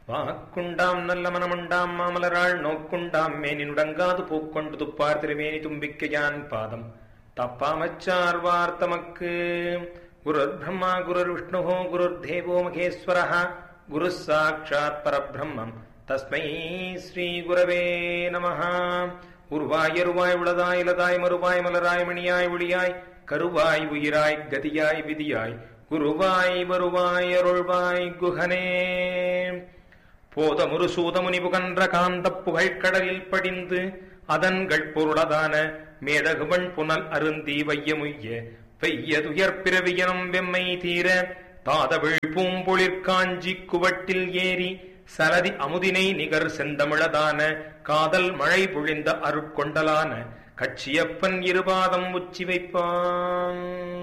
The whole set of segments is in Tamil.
வாக்குண்டாம் நல்ல மனமுண்டாம் மாமலராள் நோக்குண்டாம் மேனி நுடங்காது பூக்கொண்டு துப்பார் திருமேனி தும்பிக்கையான் பாதம் தப்பாமச்சார் வார்த்தமக்கு குருர் பிரம்மா குருர் விஷ்ணு குருர் தேவோ மகேஸ்வர குரு சாட்சாத் பரபிரம்மம் தஸ்மை ஸ்ரீ குரவே நம உருவாய் எருவாய் உளதாய் இலதாய் மறுவாய் மலராய் மணியாய் ஒளியாய் கருவாய் உயிராய் கதியாய் விதியாய் குருவாய் வருவாய் அருள்வாய் குஹனே போதமுரு சூதமுனி புகன்ற காந்த புகழ்கடலில் படிந்து அதன்கள் பொருளதான மேதகுவன் புனல் அருந்தி வையமுய்ய பெய்ய துயர் பிறவியனும் வெம்மை தீர தாதவிழ் பூம்பொழிற் காஞ்சி குவட்டில் ஏறி சரதி அமுதினை நிகர் செந்தமிழதான காதல் மழை பொழிந்த அருட்கொண்டலான கட்சியப்பன் இருபாதம் உச்சி வைப்பான்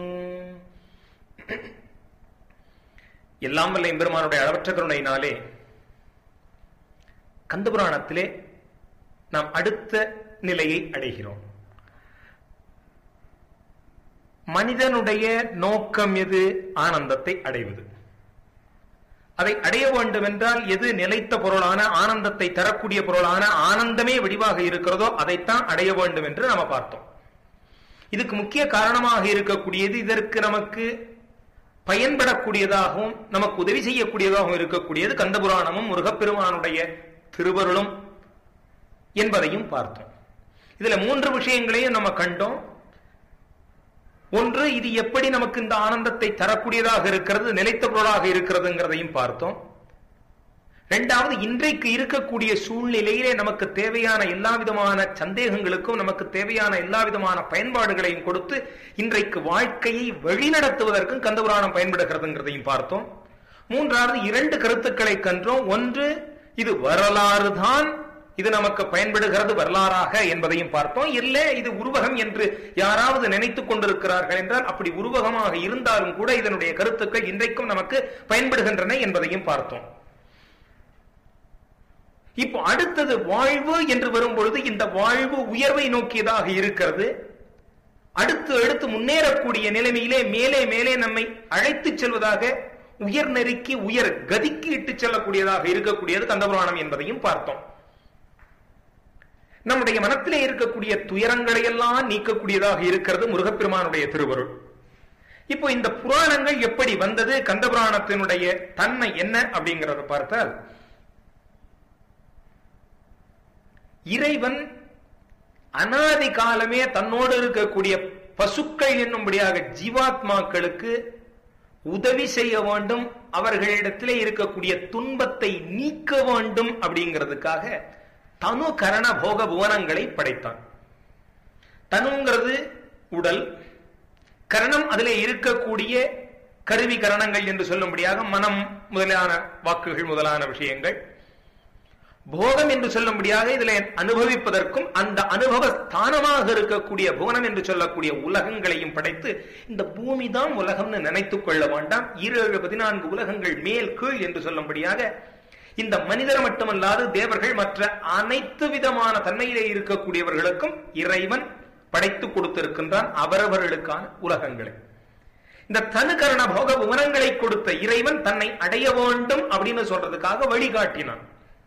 எல்லாம் வல்ல எம்பெருமானுடைய அளவற்ற கருணையினாலே கந்தபுராணத்திலே நாம் அடுத்த நிலையை அடைகிறோம் மனிதனுடைய நோக்கம் எது ஆனந்தத்தை அடைவது அதை அடைய வேண்டும் என்றால் எது நிலைத்த பொருளான ஆனந்தத்தை தரக்கூடிய பொருளான ஆனந்தமே வடிவாக இருக்கிறதோ அதைத்தான் அடைய வேண்டும் என்று நாம பார்த்தோம் இதுக்கு முக்கிய காரணமாக இருக்கக்கூடியது இதற்கு நமக்கு பயன்படக்கூடியதாகவும் நமக்கு உதவி செய்யக்கூடியதாகவும் இருக்கக்கூடியது கந்தபுராணமும் முருகப்பெருமானுடைய திருவருளும் என்பதையும் பார்த்தோம் இதுல மூன்று விஷயங்களையும் நம்ம கண்டோம் ஒன்று இது எப்படி நமக்கு இந்த ஆனந்தத்தை தரக்கூடியதாக இருக்கிறது நிலைத்த பொருளாக இருக்கிறதுங்கிறதையும் பார்த்தோம் இரண்டாவது இன்றைக்கு இருக்கக்கூடிய சூழ்நிலையிலே நமக்கு தேவையான எல்லா விதமான சந்தேகங்களுக்கும் நமக்கு தேவையான எல்லா விதமான பயன்பாடுகளையும் கொடுத்து இன்றைக்கு வாழ்க்கையை வழிநடத்துவதற்கும் கந்தபுராணம் பயன்படுகிறதுங்கிறதையும் பார்த்தோம் மூன்றாவது இரண்டு கருத்துக்களை கன்றோம் ஒன்று இது வரலாறு தான் இது நமக்கு பயன்படுகிறது வரலாறாக என்பதையும் பார்த்தோம் இல்ல இது உருவகம் என்று யாராவது நினைத்துக் கொண்டிருக்கிறார்கள் என்றால் அப்படி உருவகமாக இருந்தாலும் கூட இதனுடைய கருத்துக்கள் இன்றைக்கும் நமக்கு பயன்படுகின்றன என்பதையும் பார்த்தோம் இப்போ அடுத்தது வாழ்வு என்று வரும்பொழுது இந்த வாழ்வு உயர்வை நோக்கியதாக இருக்கிறது அடுத்து அடுத்து முன்னேறக்கூடிய நிலைமையிலே மேலே மேலே நம்மை அழைத்துச் செல்வதாக உயர் நெருக்கி உயர் கதிக்கு இட்டுச் செல்லக்கூடியதாக இருக்கக்கூடியது கந்தபுராணம் என்பதையும் பார்த்தோம் நம்முடைய மனத்திலே இருக்கக்கூடிய துயரங்களை எல்லாம் நீக்கக்கூடியதாக இருக்கிறது முருகப்பெருமானுடைய திருவருள் இப்போ இந்த புராணங்கள் எப்படி வந்தது கந்தபுராணத்தினுடைய தன்மை என்ன அப்படிங்கறத பார்த்தால் இறைவன் அனாதி காலமே தன்னோடு இருக்கக்கூடிய பசுக்கள் என்னும்படியாக ஜீவாத்மாக்களுக்கு உதவி செய்ய வேண்டும் அவர்களிடத்திலே இருக்கக்கூடிய துன்பத்தை நீக்க வேண்டும் அப்படிங்கிறதுக்காக தனு கரண போக புவனங்களை படைத்தான் தனுங்கிறது உடல் கரணம் அதிலே இருக்கக்கூடிய கருவி கரணங்கள் என்று சொல்லும்படியாக மனம் முதலான வாக்குகள் முதலான விஷயங்கள் போகம் என்று சொல்லும்படியாக இதில் அனுபவிப்பதற்கும் அந்த அனுபவ ஸ்தானமாக இருக்கக்கூடிய புவனம் என்று சொல்லக்கூடிய உலகங்களையும் படைத்து இந்த பூமி தான் உலகம்னு நினைத்துக் கொள்ள வேண்டாம் ஏழு பதினான்கு உலகங்கள் மேல் கீழ் என்று சொல்லும்படியாக இந்த மனிதர் மட்டுமல்லாது தேவர்கள் மற்ற அனைத்து விதமான தன்மையிலே இருக்கக்கூடியவர்களுக்கும் இறைவன் படைத்து கொடுத்திருக்கின்றான் அவரவர்களுக்கான உலகங்களை இந்த தனுகரண போக உமரங்களை கொடுத்த இறைவன் தன்னை அடைய வேண்டும் அப்படின்னு சொல்றதுக்காக வழிகாட்டினான்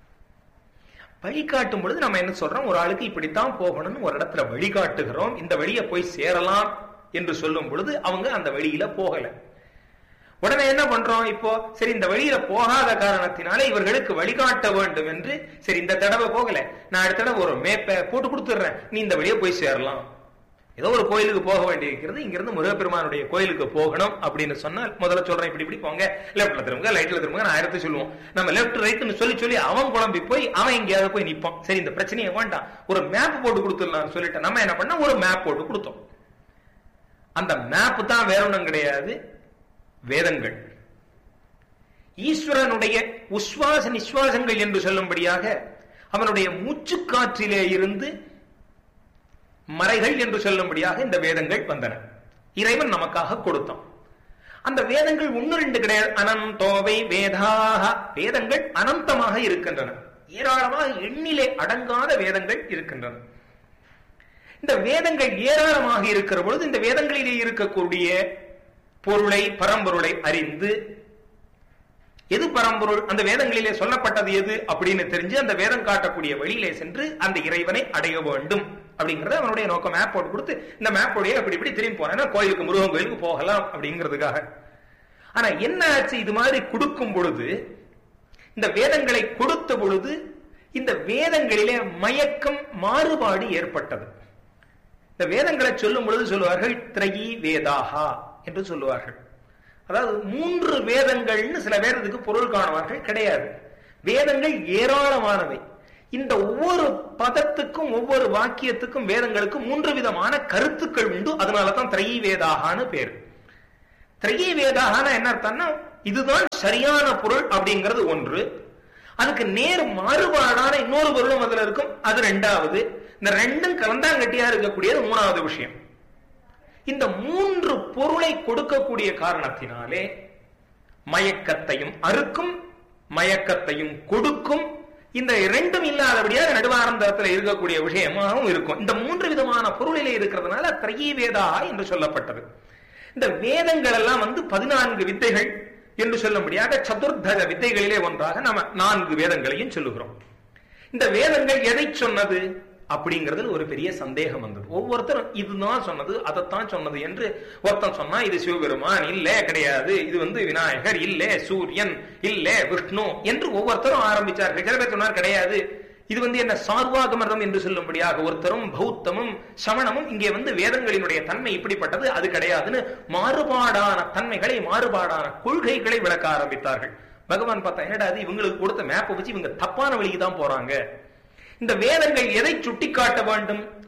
வழிகாட்டும் பொழுது நம்ம என்ன சொல்றோம் ஒரு ஆளுக்கு இப்படித்தான் போகணும்னு ஒரு இடத்துல வழிகாட்டுகிறோம் இந்த வழியை போய் சேரலாம் என்று சொல்லும் பொழுது அவங்க அந்த வழியில போகல உடனே என்ன பண்றோம் இப்போ சரி இந்த வழியில போகாத காரணத்தினால இவர்களுக்கு வழிகாட்ட வேண்டும் என்று சரி இந்த தடவை போகல நான் அடுத்த தடவை ஒரு மேப்பை போட்டு கொடுத்துடுறேன் நீ இந்த வழியை போய் சேரலாம் ஏதோ ஒரு கோயிலுக்கு போக வேண்டியிருக்கிறது இங்கிருந்து முருகப்பெருமானுடைய கோயிலுக்கு போகணும் அப்படின்னு சொன்னால் முதல்ல சொல்றேன் இப்படி இப்படி போங்க லெப்ட்ல திரும்புங்க ரைட்ல திரும்புங்க நான் ஆயிரத்தி சொல்லுவோம் நம்ம லெப்ட் ரைட்னு சொல்லி சொல்லி அவன் குழம்பி போய் அவன் எங்கேயாவது போய் நிப்பான் சரி இந்த பிரச்சனையை வேண்டாம் ஒரு மேப் போட்டு கொடுத்துடலாம்னு சொல்லிட்டு நம்ம என்ன பண்ண ஒரு மேப் போட்டு கொடுத்தோம் அந்த மேப் தான் வேற ஒன்றும் கிடையாது வேதங்கள் ஈஸ்வரனுடைய உஸ்வாச நிஸ்வாசங்கள் என்று சொல்லும்படியாக அவனுடைய மூச்சு காற்றிலே இருந்து மறைகள் என்று சொல்லும்படியாக இந்த வேதங்கள் வந்தன இறைவன் நமக்காக கொடுத்தான் அந்த வேதங்கள் ஒன்னு ரெண்டு கிடையாது அனந்தோவை வேதாக வேதங்கள் அனந்தமாக இருக்கின்றன ஏராளமாக எண்ணிலே அடங்காத வேதங்கள் இருக்கின்றன இந்த வேதங்கள் ஏராளமாக இருக்கிற பொழுது இந்த வேதங்களிலே இருக்கக்கூடிய பொருளை பரம்பொருளை அறிந்து எது பரம்பொருள் அந்த வேதங்களிலே சொல்லப்பட்டது எது அப்படின்னு தெரிஞ்சு அந்த வேதம் காட்டக்கூடிய வழியிலே சென்று அந்த இறைவனை அடைய வேண்டும் அப்படிங்கறது அவனுடைய நோக்கம் மேப் போட்டு கொடுத்து இந்த மேப் உடைய அப்படி இப்படி திரும்பி போனா கோயிலுக்கு முருகன் கோயிலுக்கு போகலாம் அப்படிங்கிறதுக்காக ஆனா என்ன ஆச்சு இது மாதிரி கொடுக்கும் பொழுது இந்த வேதங்களை கொடுத்த பொழுது இந்த வேதங்களிலே மயக்கம் மாறுபாடு ஏற்பட்டது இந்த வேதங்களை சொல்லும் பொழுது சொல்லுவார்கள் திரையி வேதாகா என்று சொல்லுவார்கள் அதாவது மூன்று வேதங்கள்னு சில வேதத்துக்கு பொருள் காணுவார்கள் கிடையாது வேதங்கள் ஏராளமானவை இந்த ஒவ்வொரு பதத்துக்கும் ஒவ்வொரு வாக்கியத்துக்கும் வேதங்களுக்கும் மூன்று விதமான கருத்துக்கள் உண்டு அதனாலதான் திரையி வேதாகான்னு பேர் திரையி வேதாகான என்ன அர்த்தம்னா இதுதான் சரியான பொருள் அப்படிங்கிறது ஒன்று அதுக்கு நேர் மாறுபாடான இன்னொரு பொருளும் அதுல இருக்கும் அது ரெண்டாவது இந்த ரெண்டும் கலந்தாங்கட்டியா இருக்கக்கூடியது மூணாவது விஷயம் இந்த மூன்று பொருளை கொடுக்கக்கூடிய காரணத்தினாலே மயக்கத்தையும் அறுக்கும் மயக்கத்தையும் கொடுக்கும் இந்த இரண்டும் இல்லாதபடியாக நடுவானந்தத்தில் இருக்கக்கூடிய விஷயமாகவும் இருக்கும் இந்த மூன்று விதமான பொருளிலே இருக்கிறதுனால திரையி வேதா என்று சொல்லப்பட்டது இந்த வேதங்கள் எல்லாம் வந்து பதினான்கு வித்தைகள் என்று சொல்லும்படியாக சதுர்தக வித்தைகளிலே ஒன்றாக நாம நான்கு வேதங்களையும் சொல்லுகிறோம் இந்த வேதங்கள் எதை சொன்னது அப்படிங்கிறது ஒரு பெரிய சந்தேகம் வந்தது ஒவ்வொருத்தரும் இதுதான் சொன்னது அதைத்தான் சொன்னது என்று ஒருத்தன் சொன்னா இது சிவபெருமான் இல்ல கிடையாது இது வந்து விநாயகர் இல்ல சூரியன் இல்ல விஷ்ணு என்று ஒவ்வொருத்தரும் ஆரம்பிச்சார்கள் சில பேர் சொன்னார் கிடையாது இது வந்து என்ன சார்வாகமரம் என்று சொல்லும்படியாக ஒருத்தரும் பௌத்தமும் சமணமும் இங்கே வந்து வேதங்களினுடைய தன்மை இப்படிப்பட்டது அது கிடையாதுன்னு மாறுபாடான தன்மைகளை மாறுபாடான கொள்கைகளை விளக்க ஆரம்பித்தார்கள் பகவான் பார்த்தா என்னடா அது இவங்களுக்கு கொடுத்த மேப்பை வச்சு இவங்க தப்பான வழிக்கு தான் போறாங்க இந்த வேதங்கள் எதை சுட்டிக்காட்ட வேண்டும்